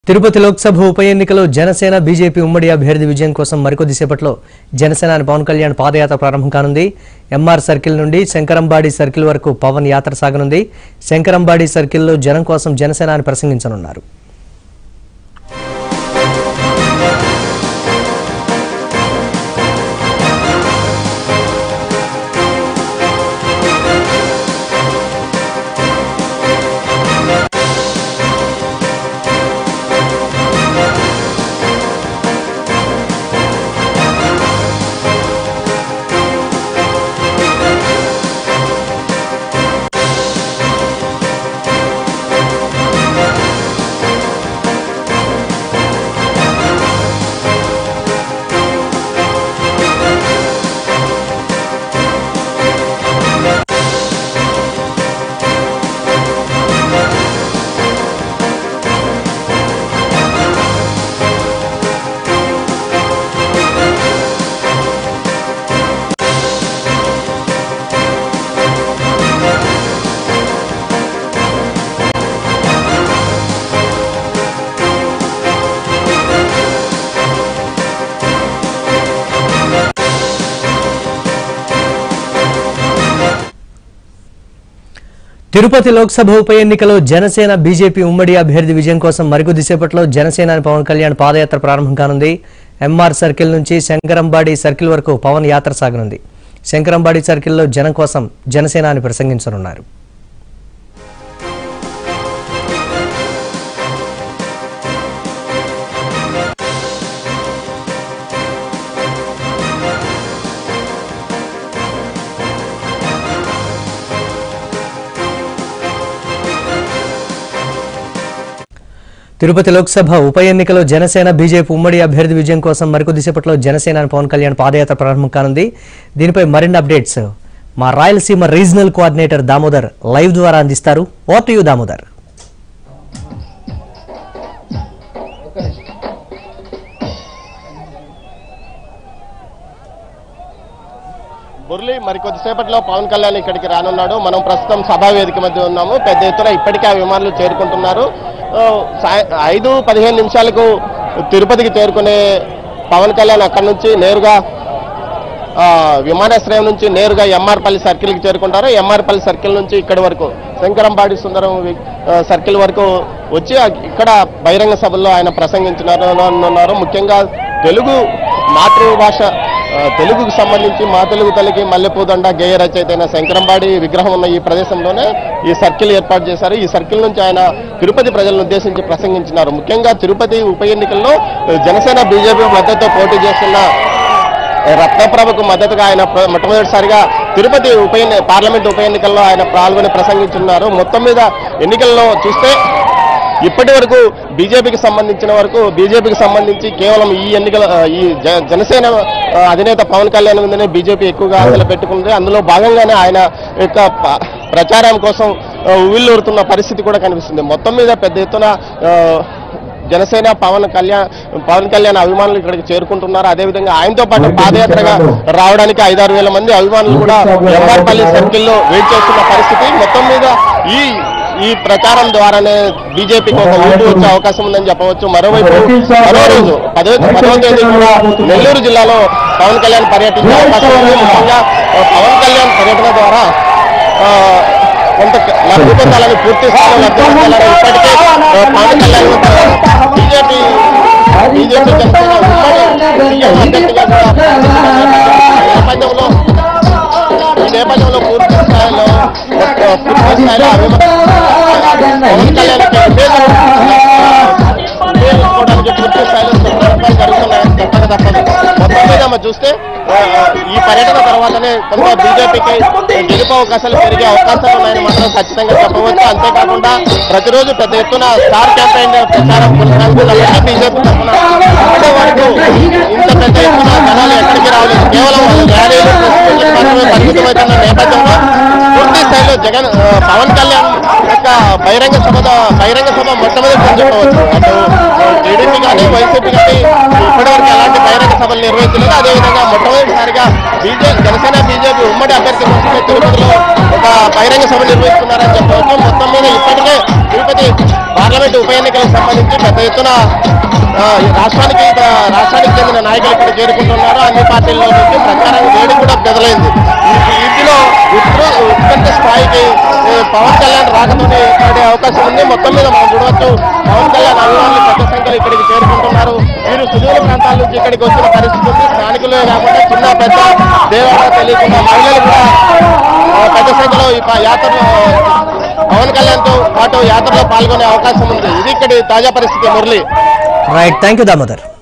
తిరుపతి లోక్సభ ఉప ఎన్నికలో జనసేన బీజేపీ ఉమ్మడి అభ్యర్థి విజయం కోసం మరికొద్దిసేపట్లో జనసేన పవన్ కళ్యాణ్ పాదయాత్ర ప్రారంభం కానుంది ఎంఆర్ సర్కిల్ నుండి శంకరంబాడి సర్కిల్ వరకు పవన్ యాత్ర సాగనుంది శంకరంబాడి సర్కిల్లో జనం కోసం జనసేనాని ప్రసంగించనున్నారు తిరుపతి లోక్సభ ఉప ఎన్నికలో జనసేన బీజేపీ ఉమ్మడి అభ్యర్థి విజయం కోసం మరికొద్దిసేపట్లో జనసేన పవన్ కళ్యాణ్ పాదయాత్ర ప్రారంభం కానుంది ఎంఆర్ సర్కిల్ నుంచి శంకరంబాడి సర్కిల్ వరకు పవన్ యాత్ర సాగనుంది శంకరంబాడి సర్కిల్లో జనం కోసం జనసేనాని ప్రసంగించనున్నారు తిరుపతి లోక్సభ ఉప ఎన్నికలో జనసేన బీజేపీ ఉమ్మడి అభ్యర్థి విజయం కోసం మరికొద్దిసేపట్లో జనసేన పవన్ కళ్యాణ్ పాదయాత్ర ప్రారంభం కానుంది దీనిపై మరిన్ని అప్డేట్స్ మా Rayalaseema regional coordinator Damodar live ద్వారా అందిస్తారు ఓట్ యూ దామోదర్ మురళి మరి కొద్దిసేపట్లో పవన్ కళ్యాణ్ ఇక్కడికి రానున్నాడు మనం ప్రస్తుతం సభా వేదిక మధ్య ఉన్నాము పెద్ద ఎత్తున ఇప్పటికే ఆ విమానాలు చేరుకుంటున్నారు ఆ, సాయ- ఐదు పదిహేను నిమిషాలకు తిరుపతికి చేరుకునే పవన్ కళ్యాణ్ అక్కడి నుంచి నేరుగా ఆ, విమానాశ్రయం నుంచి నేరుగా ఎంఆర్పల్లి సర్కిల్కి చేరుకుంటారు ఎంఆర్పల్లి సర్కిల్ నుంచి ఇక్కడి వరకు శంకరంబాడి సుందరం వి- ఆ, సర్కిల్ వరకు వచ్చి ఆ- ఇక్కడ బహిరంగ సభల్లో ఆయన ప్రసంగించినారు అన్నారు ముఖ్యంగా తెలుగు మాతృభాష ఆ, తెలుగుకు సంబంధించి మా తెలుగు తల్లికి మల్లెపూదండ గేయ రచయిత అయిన శంకరంబాడి విగ్రహం ఉన్న ఈ ప్రదేశంలోనే ఈ సర్కిల్ ఏర్పాటు చేశారు ఈ సర్కిల్ నుంచి ఆయన తిరుపతి ప్రజలను ఉద్దేశించి ప్రసంగించినారు ముఖ్యంగా తిరుపతి ఉప ఎన్నికల్లో ఆ, జనసేన బీజేపీ మద్దతుతో పోటీ చేస్తున్న రత్నప్రభకు మద్దతుగా ఆయన ప్ర- మొట్టమొదటిసారిగా తిరుపతి ఉప ఎన్ని పార్లమెంట్ ఉప ఎన్నికల్లో ఆయన పాల్గొని ప్రసంగించున్నారు మొత్తం మీద ఎన్నికల్లో చూస్తే ఇప్పటి వరకు బీజేపీకి సంబంధించిన వరకు బీజేపీకి సంబంధించి కేవలం ఈ ఎన్నికల ఆ, ఈ జ- జనసేన ఆ, అధినేత పవన్ కళ్యాణ్ మీదనే బీజేపీ ఎక్కువగా ఆశలు పెట్టుకుంది అందులో భాగంగానే ఆయన యొక్క ప- ప్రచారం కోసం ఆ, ఉవ్విళ్ళూరుతున్న పరిస్థితి కూడా కనిపిస్తుంది మొత్తం మీద పెద్ద ఎత్తున ఆ, జనసేన పవన్ కళ్యాణ్ పవన్ కళ్యాణ్ అభిమానులు ఇక్కడికి చేరుకుంటున్నారు అదేవిధంగా ఆయనతో పాటు పాదయాత్రగా రావడానికి ఐదారు వేల మంది అభిమానులు కూడా ఎంఆర్పల్లి సర్కిల్లో వెయిట్ చేస్తున్న పరిస్థితి మొత్తం మీద ఈ ఈ ప్రచారం ద్వారానే బీజేపీకి ఒక ఊపు వచ్చే అవకాశం ఉందని చెప్పవచ్చు మరోవైపు మరో రోజు పదో పదవ తేదీ కూడా నెల్లూరు జిల్లాలో పవన్ కళ్యాణ్ పర్యటించే అవకాశం ఉంది ముఖ్యంగా ఆ, పవన్ కళ్యాణ్ పర్యటన ద్వారా ఆ, కొంత లబ్ధి పొందాలని పూర్తి స్థాయిలో లబ్ధి పొందాలని ఇప్పటికే ఆ, పవన్ కళ్యాణ్ బీజేపీ బీజేపీ జనసేన ఉమ్మడి సీఎం అభ్యర్థిగా కూడా ఈ నేపథ్యంలో ఈ నేపథ్యంలో పూర్తి స్థాయిలో ఆ, పూర్తి స్థాయిలో అభిమానులు పవన్ కళ్యాణ్ ఉపయోగించుకోవడానికి పూర్తి స్థాయిలో ప్రయత్నాలు జరుగుతున్నాయని చెప్పక తప్పదు మొత్తం మీద మనం చూస్తే ఆ, ఈ పర్యటన తర్వాతనే కొంత బీజేపీకి గెలుపు అవకాశాలు పెరిగే అవకాశాలు ఉన్నాయని మాత్రం ఖచ్చితంగా చెప్పవచ్చు అంతేకాకుండా ప్రతిరోజు పెద్ద ఎత్తున స్టార్ క్యాంపెయిన్ ప్రచారం కొనసాగుతున్నప్పటికీ బీజేపీ తరఫున ఇప్పటి వరకు ఇంత పెద్ద ఎత్తున జనాలు ఎక్కడికి రాలేదు కేవలం వాళ్ళు ర్యాలీలు ప్రస్తుతం మాత్రమే పరిమితమవుతున్న నేపథ్యంలో పూర్తి స్థాయిలో జగన్ ఆ, పవన్ కళ్యాణ్ యొక్క బహిరంగ సభ బహిరంగ సభ మొట్టమొదటి అని చెప్పవచ్చు అటు టీడీపీ కానీ వైసీపీ కానీ ఇప్పటివరకు ఎలాంటి బహిరంగ సభలు నిర్వహించలేదు అదేవిధంగా మొట్టమొదటిసారిగా బీజేపీ జనసేన బీజేపీ ఉమ్మడి అభ్యర్థి కోసమే తిరుపతిలో ఒక ఒక బహిరంగ సభ నిర్వహిస్తున్నారని చెప్పవచ్చు మొత్తం మీద ఇప్పటికే తిరుపతి పార్లమెంట్ ఉప ఎన్నికలకు సంబంధించి పెద్ద ఎత్తున ఆ, ఈ రాష్ట్రానికి ఆ, రాష్ట్రానికి చెందిన నాయకులు ఇక్కడ చేరుకుంటున్నారు అన్ని పార్టీల్లో నుంచి ప్రచారం వేడి కూడా బెదలైంది ఈ- ఇందులో ఉత్కృ ఉత్కంఠ స్థాయికి ఏ, పవన్ కళ్యాణ్ రాకతోనే పడే అవకాశం ఉంది మొత్తం మీద మనం చూడవచ్చు పవన్ కళ్యాణ్ అభిమానులు పెద్ద సంఖ్యలో ఇక్కడికి చేరుకుంటున్నారు వీరు సుదూర ప్రాంతాల నుంచి ఇక్కడికి వచ్చిన పరిస్థితి ఉంది స్థానికులే కాకుండా చిన్న పెద్ద దేవాలయం తెలియకుండా మహిళలు కూడా ఆ, పెద్ద సంఖ్యలో ఈ ప- యాత్రలో పవన్ కళ్యాణ్ తో పాటు యాత్రలో పాల్గొనే అవకాశం ఉంది ఇది ఇక్కడి తాజా పరిస్థితి Murali right thank you Damodar